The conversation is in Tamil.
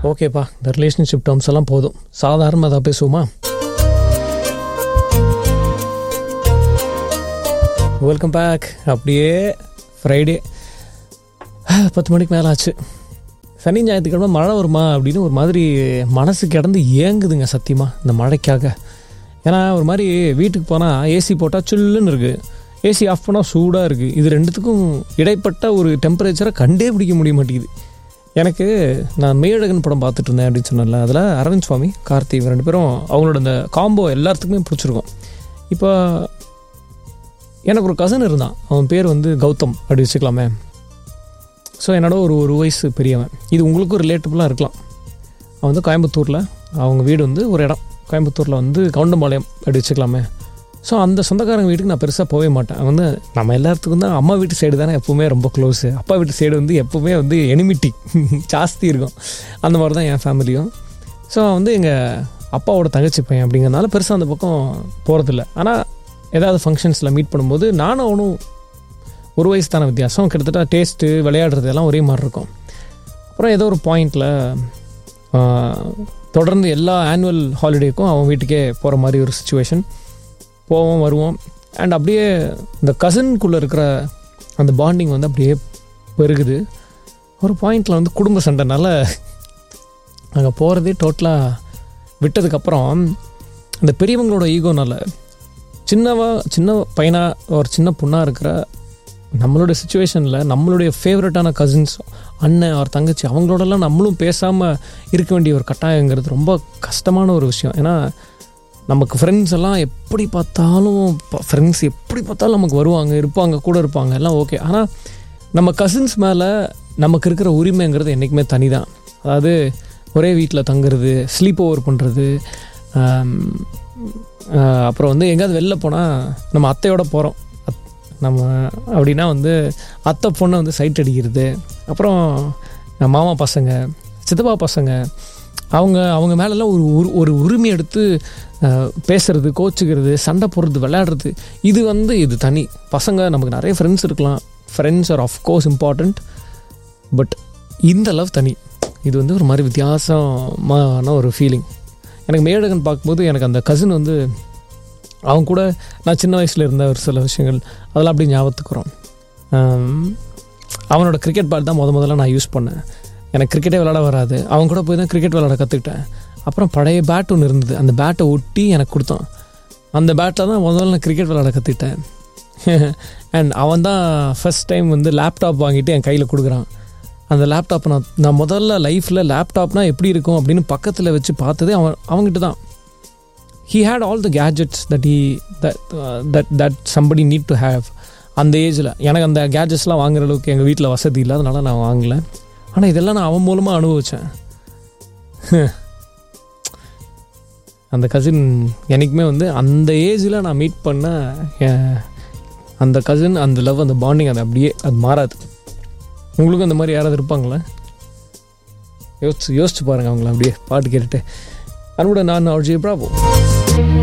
ஓகேப்பா இந்த ரிலேஷன்ஷிப் டேர்ம்ஸ் எல்லாம் போதும் சாதாரணமாக அதை பேசுவோமா வெல்கம் பேக் அப்படியே ஃப்ரைடே பத்து மணிக்கு மேலே ஆச்சு சனி ஞாயிற்றுக்கிழமை மழை வருமா அப்படின்னு ஒரு மாதிரி மனசு கிடந்து ஏங்குதுங்க சத்தியமாக இந்த மழைக்காக ஏன்னா ஒரு மாதிரி வீட்டுக்கு போனால் ஏசி போட்டால் சில்லுன்னு இருக்குது ஏசி ஆஃப் பண்ணால் சூடாக இருக்குது இது ரெண்டுத்துக்கும் இடைப்பட்ட ஒரு டெம்பரேச்சரை கண்டே பிடிக்க முடிய மாட்டேங்குது எனக்கு நான் மேழகன் படம் பார்த்துட்டு இருந்தேன் அப்படின்னு சொன்னேன்ல அதில் அரவிந்த் சுவாமி கார்த்தி இவங்க ரெண்டு பேரும் அவங்களோட அந்த காம்போ எல்லாத்துக்குமே பிடிச்சிருக்கும் இப்போ எனக்கு ஒரு கசன் இருந்தான் அவன் பேர் வந்து கௌதம் அப்படி வச்சுக்கலாமே ஸோ என்னோட ஒரு ஒரு வயசு பெரியவன் இது உங்களுக்கும் ரிலேட்டபுளாக இருக்கலாம் அவன் வந்து கோயம்புத்தூரில் அவங்க வீடு வந்து ஒரு இடம் கோயம்புத்தூரில் வந்து கவுண்டம்பாளையம் அப்படி வச்சுக்கலாமே ஸோ அந்த சொந்தக்காரங்க வீட்டுக்கு நான் பெருசாக போகவே மாட்டேன் வந்து நம்ம எல்லாத்துக்கும் தான் அம்மா வீட்டு சைடு தானே எப்போவுமே ரொம்ப க்ளோஸு அப்பா வீட்டு சைடு வந்து எப்போவுமே வந்து எனிமிட்டி ஜாஸ்தி இருக்கும் அந்த மாதிரி தான் என் ஃபேமிலியும் ஸோ வந்து எங்கள் அப்பாவோட தங்கச்சி பையன் அப்படிங்கிறதுனால பெருசாக அந்த பக்கம் போகிறதில்ல ஆனால் ஏதாவது ஃபங்க்ஷன்ஸில் மீட் பண்ணும்போது நானும் அவனும் ஒரு வயசு தானே வித்தியாசம் கிட்டத்தட்ட டேஸ்ட்டு விளையாடுறது எல்லாம் ஒரே மாதிரி இருக்கும் அப்புறம் ஏதோ ஒரு பாயிண்டில் தொடர்ந்து எல்லா ஆனுவல் ஹாலிடேக்கும் அவன் வீட்டுக்கே போகிற மாதிரி ஒரு சுச்சுவேஷன் போவோம் வருவோம் அண்ட் அப்படியே இந்த கசின்குள்ளே இருக்கிற அந்த பாண்டிங் வந்து அப்படியே பெருகுது ஒரு பாயிண்டில் வந்து குடும்ப சண்டைனால அங்கே போகிறதே டோட்டலாக விட்டதுக்கப்புறம் அந்த பெரியவங்களோட ஈகோனால சின்னவா சின்ன பையனாக ஒரு சின்ன பொண்ணாக இருக்கிற நம்மளுடைய சுச்சுவேஷனில் நம்மளுடைய ஃபேவரட்டான கசின்ஸ் அண்ணன் அவர் தங்கச்சி அவங்களோடலாம் நம்மளும் பேசாமல் இருக்க வேண்டிய ஒரு கட்டாயங்கிறது ரொம்ப கஷ்டமான ஒரு விஷயம் ஏன்னா நமக்கு ஃப்ரெண்ட்ஸ் எல்லாம் எப்படி பார்த்தாலும் ஃப்ரெண்ட்ஸ் எப்படி பார்த்தாலும் நமக்கு வருவாங்க இருப்பாங்க கூட இருப்பாங்க எல்லாம் ஓகே ஆனால் நம்ம கசின்ஸ் மேலே நமக்கு இருக்கிற உரிமைங்கிறது என்றைக்குமே தனி தான் அதாவது ஒரே வீட்டில் தங்குறது ஸ்லீப் ஓவர் பண்ணுறது அப்புறம் வந்து எங்கேயாவது வெளில போனால் நம்ம அத்தையோட போகிறோம் நம்ம அப்படின்னா வந்து அத்தை பொண்ணை வந்து சைட் அடிக்கிறது அப்புறம் மாமா பசங்க சித்தப்பா பசங்க அவங்க அவங்க மேலெல்லாம் ஒரு உரு ஒரு உரிமை எடுத்து பேசுறது கோச்சுக்கிறது சண்டை போடுறது விளையாடுறது இது வந்து இது தனி பசங்க நமக்கு நிறைய ஃப்ரெண்ட்ஸ் இருக்கலாம் friends are of course important but இந்த லவ் தனி இது வந்து ஒரு மாதிரி வித்தியாசமான ஒரு ஃபீலிங் எனக்கு மேடகன் பார்க்கும்போது எனக்கு அந்த கசின் வந்து அவங்க கூட நான் சின்ன வயசில் இருந்த ஒரு சில விஷயங்கள் அதெல்லாம் அப்படி ஞாபகத்துக்குறோம் அவனோட கிரிக்கெட் பேட் தான் முத முதல்ல நான் யூஸ் பண்ணேன் எனக்கு கிரிக்கெட்டே விளாட வராது அவங்க கூட போய் தான் கிரிக்கெட் விளாட கற்றுக்கிட்டேன் அப்புறம் பழைய பேட் ஒன்று இருந்தது அந்த பேட்டை ஒட்டி எனக்கு கொடுத்தான் அந்த பேட்டில் தான் முதல்ல நான் கிரிக்கெட் விளாட கற்றுக்கிட்டேன் அண்ட் அவன் தான் ஃபஸ்ட் டைம் வந்து லேப்டாப் வாங்கிட்டு என் கையில் கொடுக்குறான் அந்த லேப்டாப்பை நான் நான் முதல்ல லைஃப்பில் லேப்டாப்னா எப்படி இருக்கும் அப்படின்னு பக்கத்தில் வச்சு பார்த்ததே அவன் அவங்ககிட்ட தான் he had all the gadgets that he that that that somebody need to have அந்த ஏஜில் எனக்கு அந்த கேஜெட்ஸ்லாம் வாங்குற அளவுக்கு எங்கள் வீட்டில் வசதி இல்லாதனால நான் வாங்கலை ஆனால் இதெல்லாம் நான் அவன் மூலமாக அனுபவித்தேன் அந்த கசின் என்றைக்குமே வந்து அந்த ஏஜில் நான் மீட் பண்ண அந்த கசின் அந்த லவ் அந்த பாண்டிங் அது அப்படியே அது மாறாது உங்களுக்கும் அந்த மாதிரி யாராவது இருப்பாங்களா யோசிச்சு யோசிச்சு பாருங்கள் அவங்கள அப்படியே பாட்டு கேட்டுட்டு அன்புடன் நான் அர்ஜி பிராபோ